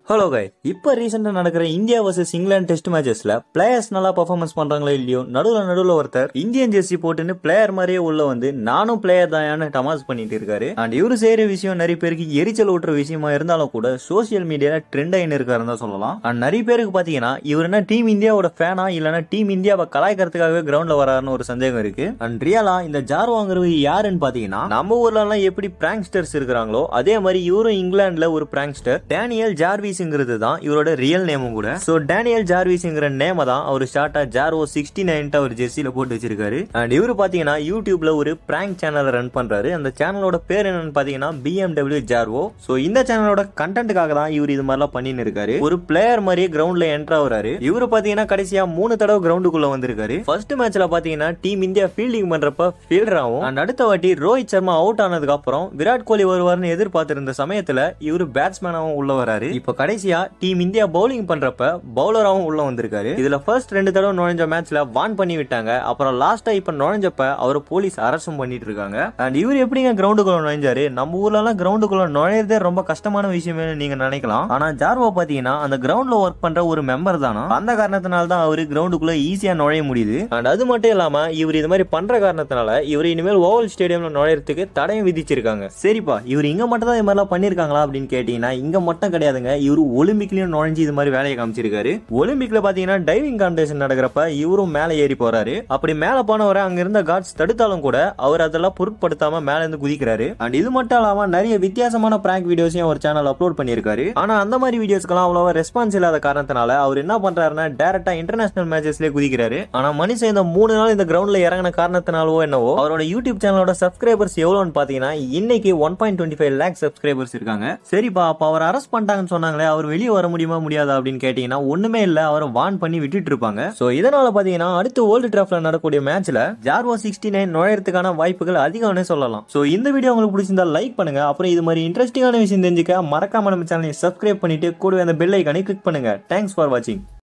hello கை இப்போ ரீசெண்டாக நடக்கிற இந்தியா வர்சஸ் இங்கிலாந்து டெஸ்ட் மேட்சஸ்ல பிளேயர்ஸ் நல்லா பர்ஃபார்மன்ஸ் பண்றாங்களோ இல்லையோ நடுவில் நடுவில் ஒருத்தர் இந்தியன் ஜெர்சி போட்டுன்னு பிளேயர் மாதிரியே உள்ள வந்து நானும் பிளேயர் தாயான்னு டமாஸ் பண்ணிட்டு இருக்காரு அண்ட் இவரு செய்யற விஷயம் நிறைய பேருக்கு எரிச்சல் ஊட்டுற விஷயமா இருந்தாலும் கூட சோசியல் மீடியால ட்ரெண்ட் ஆயின்னு இருக்காருன்னு தான் சொல்லலாம் அண்ட் நிறைய பேருக்கு பாத்தீங்கன்னா இவர் என்ன டீம் இந்தியாவோட ஃபேனா இல்லைன்னா டீம் இந்தியாவை கலாய்க்கிறதுக்காகவே கிரவுண்ட்ல வராருன்னு ஒரு சந்தேகம் இருக்கு அண்ட் ரியலா இந்த ஜார் வாங்குறது யாருன்னு பாத்தீங்கன்னா நம்ம ஊர்ல எல்லாம் எப்படி பிராங்க்ஸ்டர்ஸ் இருக்கிறாங்களோ அதே மாதிரி இவரும் இங்கிலாந்துல ஒரு பிராங்க்ஸ்டர் டேனியல் ஜார்விஸ்ங்கிறது தான் இவரோட ரியல் நேமும் கூட சோ டேனியல் ஜார்விஸ்ங்கிற நேம தான் அவர் ஷார்ட்டா ஜார்வோ சிக்ஸ்டி நைன் அவர் ஜெர்சியில போட்டு வச்சிருக்காரு அண்ட் இவரு பாத்தீங்கன்னா யூடியூப்ல ஒரு பிராங்க் சேனல் ரன் பண்றாரு அந்த சேனலோட பேர் என்னன்னு பாத்தீங்கன்னா பிஎம்டபிள்யூ ஜார்வோ சோ இந்த சேனலோட கண்டென்ட்டுக்காக தான் இவர் இது மாதிரிலாம் பண்ணின்னு இருக்காரு ஒரு பிளேயர் மாதிரியே கிரவுண்ட்ல என்டர் ஆகுறாரு இவரு பாத்தீங்கன்னா கடைசியா மூணு தடவை கிரவுண்டுக்குள்ள வந்திருக்காரு ஃபர்ஸ்ட் மேட்ச்ல பாத்தீங்கன்னா டீம் இந்தியா ஃபீல்டிங் பண்றப்ப ஃபீல்டர் ஆகும் அண்ட் அடுத்த வாட்டி ரோஹித் சர்மா அவுட் ஆனதுக்கு அப்புறம் விராட் கோலி வருவார்னு எதிர்பார்த்திருந்த சமயத்துல இவரு பேட்ஸ்மேனாவும் உள்ள வராரு இப்ப கடைசியா டீம் இந்தியா பவுலிங் பண்றப்ப பவுலராவும் உள்ள வந்திருக்காரு இதுல ஃபர்ஸ்ட் ரெண்டு தடவை நுழைஞ்ச மேட்ச்ல வான் பண்ணி விட்டாங்க அப்புறம் லாஸ்டா இப்ப நுழைஞ்சப்ப அவர் போலீஸ் அரசும் பண்ணிட்டு இருக்காங்க அண்ட் இவர் எப்படிங்க கிரவுண்டுக்குள்ள நுழைஞ்சாரு நம்ம ஊர்ல எல்லாம் கிரவுண்டுக்குள்ள நுழையறதே ரொம்ப கஷ்டமான விஷயமே நீங்க நினைக்கலாம் ஆனா ஜார்வோ பாத்தீங்கன்னா அந்த கிரவுண்ட்ல ஒர்க் பண்ற ஒரு மெம்பர் தானா அந்த காரணத்தினால தான் அவரு கிரவுண்டுக்குள்ள ஈஸியா நுழைய முடியுது அண்ட் அது மட்டும் இல்லாம இவர் இது மாதிரி பண்ற காரணத்தினால இவர் இனிமேல் ஓவல் ஸ்டேடியம்ல நுழையறதுக்கு தடையும் விதிச்சிருக்காங்க சரிப்பா இவர் இங்க மட்டும் தான் இது மாதிரிலாம் பண்ணிருக்காங்களா அப்படின்னு கேட்டீங்கன்னா இங்க மட்டும் கிடையாதுங்க இவரு ஒலிம்பிக்லயும் நுழைஞ்சு இது மாதிரி வேலையை காமிச்சிருக்காரு ஒலிம்பிக்ல பாத்தீங்கன்னா டைவிங் காம்படிஷன் நடக்கிறப்ப இவரும் மேல ஏறி போறாரு அப்படி மேல போனவரை அங்க இருந்த கார்ட்ஸ் தடுத்தாலும் கூட அவர் அதெல்லாம் பொருட்படுத்தாம மேல இருந்து குதிக்கிறாரு அண்ட் இது மட்டும் இல்லாம நிறைய வித்தியாசமான பிராங்க் வீடியோஸையும் அவர் சேனல் அப்லோட் பண்ணியிருக்காரு ஆனா அந்த மாதிரி வீடியோஸ்க்கெல்லாம் அவ்வளவா ரெஸ்பான்ஸ் இல்லாத காரணத்தினால அவர் என்ன பண்றாருன்னா டேரக்டா இன்டர்நேஷனல் மேட்சஸ்லயே குதிக்கிறாரு ஆனா மனுஷன் இந்த மூணு நாள் இந்த கிரவுண்ட்ல இறங்கின காரணத்தினாலவோ என்னவோ அவரோட யூடியூப் சேனலோட சப்ஸ்கிரைபர்ஸ் எவ்வளோன்னு பாத்தீங்கன்னா இன்னைக்கு one point twenty five lakh subscribers இருக்காங்க சரிப்பா அப்ப அவர் அரெஸ்ட் பண்ணிட்டாங்கன்னு சொன்னாங்களே அவர் வெளியே வர முடியுமா முடியாதா அப்படின்னு கேட்டீங்கன்னா ஒண்ணுமே இல்ல அவரை வான் பண்ணி விட்டுட்டு இருப்பாங்க சோ இதனால பாத்தீங்கன்னா அடுத்து வேர்ல்டு டிராஃப்ட்ல நடக்கக்கூடிய மேட்ச்ல ஜார்வோ சிக்ஸ்டி நைன் நுழையறதுக்கான வாய்ப்புகள் அதிகம்னு சொல்லலாம் சோ இந்த வீடியோ உங்களுக்கு பிடிச்சிருந்தா லைக் பண்ணுங்க அப்புறம் இது மாதிரி இன்ட்ரெஸ்டிங்கான விஷயம் தெரிஞ்சுக்க மறக்காம நம்ம சேனலை சப்ஸ்கிரைப் பண்ணிட்டு கூடவே அந்த பெல் ஐக்கானை கிளிக் பண்ணுங்க தேங்க்ஸ் ஃபார் வாட்சிங்